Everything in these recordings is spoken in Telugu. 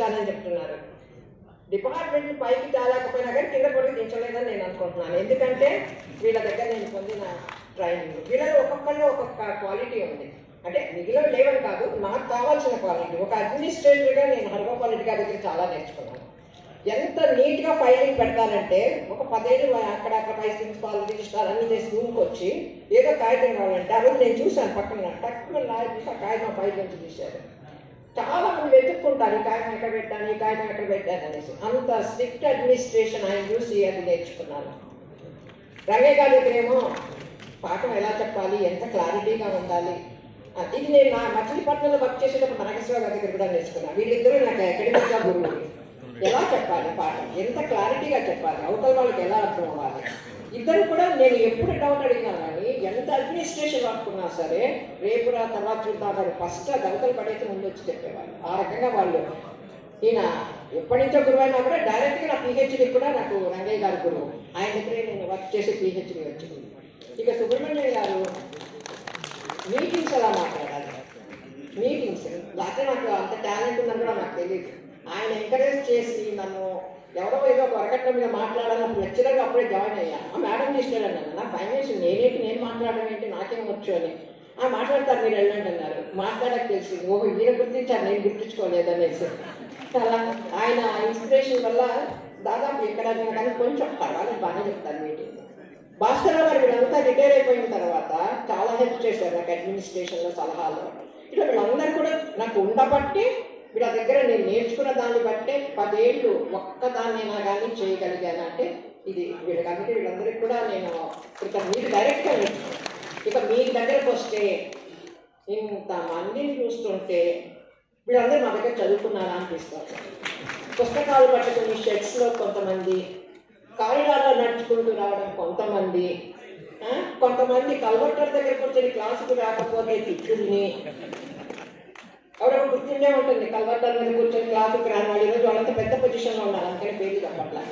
దించుతానని చెప్తున్నారు డిపార్ట్మెంట్ పైకి తేలేకపోయినా కానీ కింద కూడా దించలేదని నేను అనుకుంటున్నాను ఎందుకంటే వీళ్ళ దగ్గర నేను పొందిన ట్రైనింగ్ వీళ్ళలో ఒక్కొక్కళ్ళు ఒక్కొక్క క్వాలిటీ ఉంది అంటే మిగిలిన లేవని కాదు నాకు కావాల్సిన క్వాలిటీ ఒక అడ్మినిస్ట్రేటర్గా నేను హర్గోపాల్ రెడ్డి గారి దగ్గర చాలా నేర్చుకున్నాను ఎంత నీట్గా ఫైలింగ్ పెడతానంటే ఒక పదేళ్ళు అక్కడ అక్కడ వైస్ ప్రిన్సిపాల్ రిజిస్ట్రార్ అన్ని చేసి రూమ్కి వచ్చి ఏదో కాగితం కావాలంటే ఆ రోజు నేను చూశాను పక్కన టక్కున లాయర్ చూసి ఆ కాగితం ఫైల్ నుంచి తీశారు చాలా మంది వెతుక్కుంటారు ఈ కాగితం ఎక్కడ పెట్టాను ఈ కాగితం ఎక్కడ పెట్టాను అనేసి అంత స్ట్రిక్ట్ అడ్మినిస్ట్రేషన్ ఆయన చూసి అది నేర్చుకున్నాను రంగయ్య గారి దగ్గర ఏమో పాఠం ఎలా చెప్పాలి ఎంత క్లారిటీగా ఉండాలి ఆ, ఇది నేను నా మచిలీపట్నంలో వర్క్ చేసేటప్పుడు నాగేశ్వర గారి దగ్గర కూడా నేర్చుకున్నాను వీళ్ళిద్దరూ నాకు అకాడమిక్గా గురువులు ఎలా చెప్పాలి పాఠం ఎంత క్లారిటీగా చెప్పాలి అవతల వాళ్ళకి ఎలా అర్థం అవ్వాలి ఇద్దరు కూడా నేను ఎప్పుడు డౌట్ అడిగినా కానీ ఎంత అడ్మినిస్ట్రేషన్ పట్టుకున్నా సరే రేపు రా తర్వాత చూద్దాం అని ఫస్ట్ ఆ దళితులు పడైతే ముందు వచ్చి చెప్పేవాళ్ళు ఆ రకంగా వాళ్ళు ఈయన ఎప్పటి నుంచో గురువు అయినా కూడా డైరెక్ట్గా నా పిహెచ్డి కూడా నాకు రంగయ్య గారి గురువు ఆయన దగ్గరే నేను వర్క్ చేసి పిహెచ్డి వచ్చింది ఇక సుబ్రహ్మణ్యం గారు మీటింగ్స్ ఎలా మాట్లాడాలి మీటింగ్స్ లేకపోతే నాకు అంత టాలెంట్ ఉందని కూడా నాకు తెలియదు ఆయన ఎంకరేజ్ చేసి నన్ను ఎవరో ఏదో ఒక వరకట్ల మీద మాట్లాడాలని లెక్చరర్గా అప్పుడే జాయిన్ అయ్యా ఆ మేడం తీసుకెళ్ళాను అన్నాను నాకు భయం వేసి నేనేంటి నేను మాట్లాడడం ఏంటి నాకేం వచ్చు అని ఆ మాట్లాడతారు మీరు వెళ్ళండి అన్నారు మాట్లాడక తెలిసి ఓహో ఈయన గుర్తించారు నేను గుర్తించుకోలేదనేసి అలా ఆయన ఇన్స్పిరేషన్ వల్ల దాదాపు ఎక్కడైనా కానీ కొంచెం పర్వాలేదు బాగానే చెప్తాను మీటింగ్ భాస్కర్ గారు వీళ్ళంతా రిటైర్ అయిపోయిన తర్వాత చాలా హెల్ప్ చేశారు నాకు అడ్మినిస్ట్రేషన్లో సలహాలు ఇట్లా వీళ్ళందరూ కూడా నాకు ఉండబట్టి వీళ్ళ దగ్గర నేను నేర్చుకున్న దాన్ని బట్టే పదేళ్ళు ఒక్కదాన్నైనా కానీ చేయగలిగాను అంటే ఇది వీళ్ళకి అందుకే వీళ్ళందరికీ కూడా నేను ఇక మీరు డైరెక్ట్గా నేర్చుకున్నాను ఇక మీ దగ్గరకు వస్తే ఇంతమందిని చూస్తుంటే వీళ్ళందరూ మా దగ్గర చదువుకున్నారా అనిపిస్తారు పుస్తకాలు పట్టుకుని షెడ్స్లో కొంతమంది కారిడార్లో నడుచుకుంటూ రావడం కొంతమంది ఆ, కొంతమంది కల్వటర్ దగ్గర కూర్చొని క్లాసుకు రాకపోతే తిట్టుల్ని ఎవరో గుర్తుండే ఉంటుంది కల్వటర్ మీద కూర్చొని క్లాసుకు రాని వాళ్ళు ఈరోజు వాళ్ళంతా పెద్ద పొజిషన్లో ఉన్నారు అందుకని పేరు చెప్పట్లా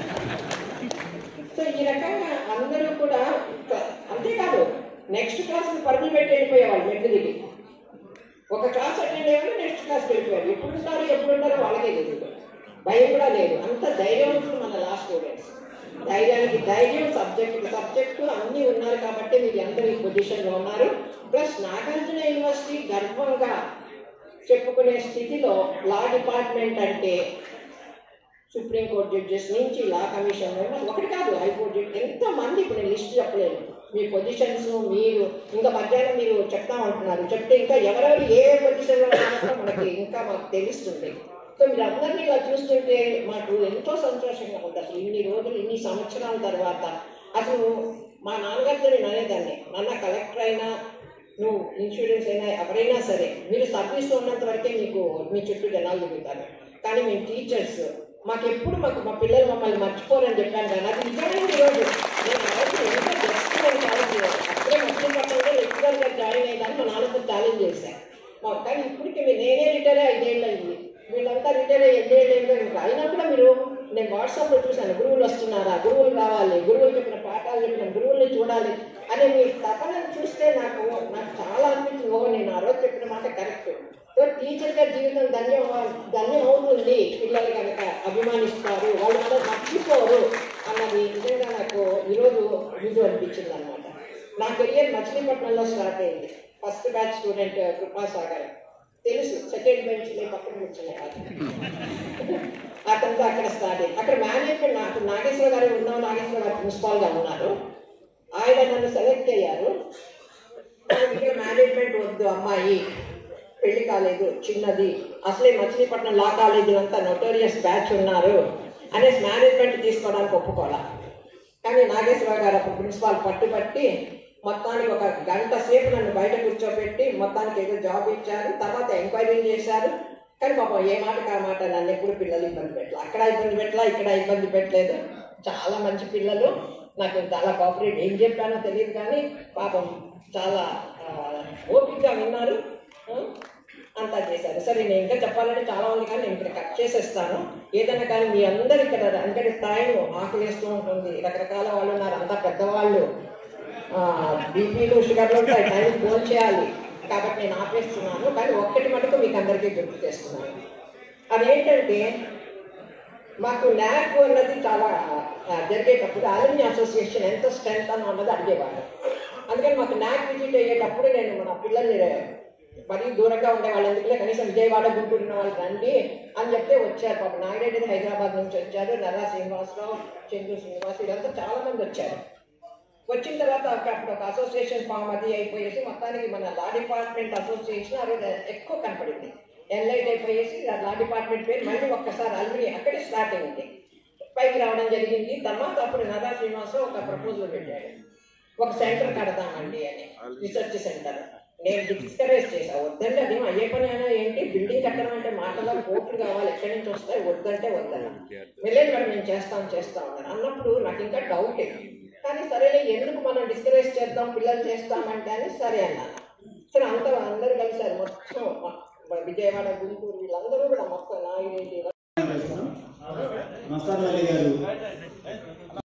సో ఈ రకంగా అందరూ కూడా ఒక- అంతేకాదు నెక్స్ట్ క్లాస్ పరుగులు పెట్టి వెళ్ళిపోయేవాళ్ళు మెట్టు దిగి ఒక క్లాస్ అటెండ్ అయ్యారు నెక్స్ట్ క్లాస్కి వెళ్ళిపోయారు ఎప్పుడు ఉంటారు ఎప్పుడు ఉంటారో వాళ్ళకే తెలియదు భయం కూడా లేదు అంత ధైర్యవంతులు మన లా స్టూడెంట్స్ ధైర్యానికి ధైర్యం సబ్జెక్ట్ సబ్జెక్టు అన్నీ ఉన్నారు కాబట్టి మీరు అందరూ ఈ పొజిషన్లో ఉన్నారు ప్లస్ నాగార్జున యూనివర్సిటీ గర్వంగా చెప్పుకునే స్థితిలో లా డిపార్ట్మెంట్ అంటే సుప్రీంకోర్టు జడ్జెస్ నుంచి లా కమిషన్ members, ఒకటి కాదు హైకోర్టు జడ్జి ఎంతమంది ఇప్పుడు నేను లిస్ట్ చెప్పలేను మీ పొజిషన్స్ మీరు ఇంకా మధ్యాహ్నం మీరు చెప్తా ఉంటున్నారు చెప్తే ఇంకా ఎవరెవరు ఏ పొజిషన్లో ఉన్నారో మనకి ఇంకా మాకు తెలుస్తుంది సో మీరు అందరినీ ఇలా చూస్తుంటే మాకు ఎంతో సంతోషంగా ఉంది అసలు ఇన్ని రోజులు ఇన్ని సంవత్సరాల తర్వాత అసలు మా నాన్నగారితో నేను అనేదాన్ని నాన్న కలెక్టర్ అయినా నువ్వు ఇన్సూరెన్స్ అయినా ఎవరైనా సరే మీరు సర్వీస్లో ఉన్నంత వరకే మీకు మీ చుట్టూ జనాలు తిరుగుతారు కానీ మేము టీచర్స్ మాకు ఎప్పుడు మాకు మా పిల్లలు మమ్మల్ని మర్చిపోరని చెప్పాను కానీ అది నిజమైన ఈరోజు నేను ఆ రోజు ఎంత జస్ట్ నేను ఛాలెంజ్ చేయాలి అప్పుడే మర్చిపోవడంలో లెక్చరర్గా జాయిన్ అయ్యాను మా నాన్నతో ఛాలెంజ్ చేశాను మా- కానీ ఇప్పటికి మీ- నేనే రిటైర్ ఐదేళ్ళు అయింది వీళ్ళంతా రిటైర్ అయ్యి ఎన్నేళ్ళు అయిందో ఇంకా అయినా కూడా మీరు నేను వాట్సాప్లో చూశాను గురువులు వస్తున్నారా గురువులు రావాలి గురువులు చెప్పిన పాఠాలు చెప్పిన గురువుల్ని చూడాలి అనే మీ తపనను చూస్తే నాకు నాకు చాలా అనిపించింది ఓహో నేను ఆ రోజు చెప్పిన మాట కరెక్ట్ సో టీచర్గా జీవితం ధన్యం ధన్యం అవుతుంది పిల్లలు కనుక అభిమానిస్తారు వాళ్ళు మనం మర్చిపోరు అన్నది నిజంగా నాకు ఈరోజు రుజువు అనిపించింది అనమాట నా కెరియర్ మచిలీపట్నంలో స్టార్ట్ అయింది ఫస్ట్ బ్యాచ్ స్టూడెంట్ కృపాసాగర్ తెలుసు సెకండ్ బెంచ్ పక్కన కూర్చున్నారు అతనితో అక్కడ స్టార్ట్ అయింది అక్కడ మేనేజ్మెంట్ నాకు నాగేశ్వర గారు ఉన్నాం నాగేశ్వర గారు ప్రిన్సిపాల్గా ఉన్నారు ఆయన నన్ను సెలెక్ట్ అయ్యారు ఇక్కడ మేనేజ్మెంట్ వద్దు అమ్మాయి పెళ్లి కాలేదు చిన్నది అసలే మచిలీపట్నం లా కాలేజీ అంతా నోటోరియస్ బ్యాచ్ ఉన్నారు అనేసి మేనేజ్మెంట్ తీసుకోవడానికి ఒప్పుకోవాలా కానీ నాగేశ్వరరావు గారు అప్పుడు ప్రిన్సిపాల్ పట్టుబట్టి మొత్తానికి ఒక గంట సేపు నన్ను బయట కూర్చోబెట్టి మొత్తానికి ఏదో జాబ్ ఇచ్చారు తర్వాత ఎంక్వైరీలు చేశారు కానీ పాపం ఏ మాట కా మాట నన్ను ఎప్పుడు పిల్లలు ఇబ్బంది పెట్టలే అక్కడ ఇబ్బంది పెట్టలా ఇక్కడ ఇబ్బంది పెట్టలేదు చాలా మంచి పిల్లలు నాకు చాలా కోఆపరేట్ ఏం చెప్పానో తెలియదు కానీ పాపం చాలా ఆ, ఓపికగా విన్నారు ఆ, అంతా చేశారు సరే నేను ఇంకా చెప్పాలంటే చాలా ఉంది కానీ నేను ఇక్కడ కట్ చేసేస్తాను ఏదైనా కానీ మీ అందరు ఇక్కడ అంటే టైం ఆకలి వేస్తూ ఉంటుంది రకరకాల వాళ్ళు ఉన్నారు అంతా పెద్దవాళ్ళు బీపీలు షుగర్లు ఉంటాయి టైం ఫోన్ చేయాలి కాబట్టి నేను ఆపేస్తున్నాను కానీ ఒక్కటి మటుకు మీకు అందరికీ గుర్తు చేస్తున్నాను అదేంటంటే మాకు న్యాక్ అన్నది చాలా ఆ, జరిగేటప్పుడు అలుమిని అసోసియేషన్ ఎంత స్ట్రెంత్ అని అన్నది అడిగేవాడు అందుకని మాకు న్యాక్ విజిట్ అయ్యేటప్పుడు నేను మన పిల్లల్ని మరీ దూరంగా ఉండే వాళ్ళు ఎందుకులే కనీసం విజయవాడ గుంటూరు ఉన్న వాళ్ళు రండి అని చెప్తే వచ్చారు పాప నాయుడు హైదరాబాద్ నుంచి వచ్చారు నర్రా శ్రీనివాసరావు చంద్రు శ్రీనివాస్ వీళ్ళంతా చాలా మంది వచ్చారు వచ్చిన తర్వాత ఒక- అప్పుడు ఒక అసోసియేషన్ ఫామ్ అది అయిపోయేసి మొత్తానికి మన లా డిపార్ట్మెంట్ అసోసియేషన్ ఆ రోజు ఎక్కువ కనపడింది ఎన్లైట్ అయిపోయేసి ఆ లా డిపార్ట్మెంట్ పేరు మళ్ళీ ఒక్కసారి అల్మిని అక్కడే స్టార్ట్ అయింది పైకి రావడం జరిగింది తర్వాత అప్పుడు నదా శ్రీనివాసరావు ఒక ప్రపోజల్ పెట్టాడు ఒక సెంటర్ కడదామండి అని రీసెర్చ్ సెంటర్ నేను డిస్కరేజ్ చేశా వద్దంటే అది అయ్యే పని అయినా ఏంటి బిల్డింగ్ కట్టడం అంటే మాటలో కోట్లు కావాలి ఎక్కడి నుంచి వస్తాయి వద్దంటే వద్దన్న వెళ్ళేది మరి మేము చేస్తాం చేస్తాం అన్నారు అన్నప్పుడు నాకు ఇంకా డౌట్ కానీ సరేలే ఎందుకు మనం డిస్కరేజ్ చేద్దాం పిల్లలు చేస్తామంటే అని సరే అన్నాను సరే అందరూ అందరూ కలిసారు మొత్తం మ- విజయవాడ గుంటూరు వీళ్ళందరూ కూడా మొత్తం నాయుడు మస్తాన్ అలీ గారు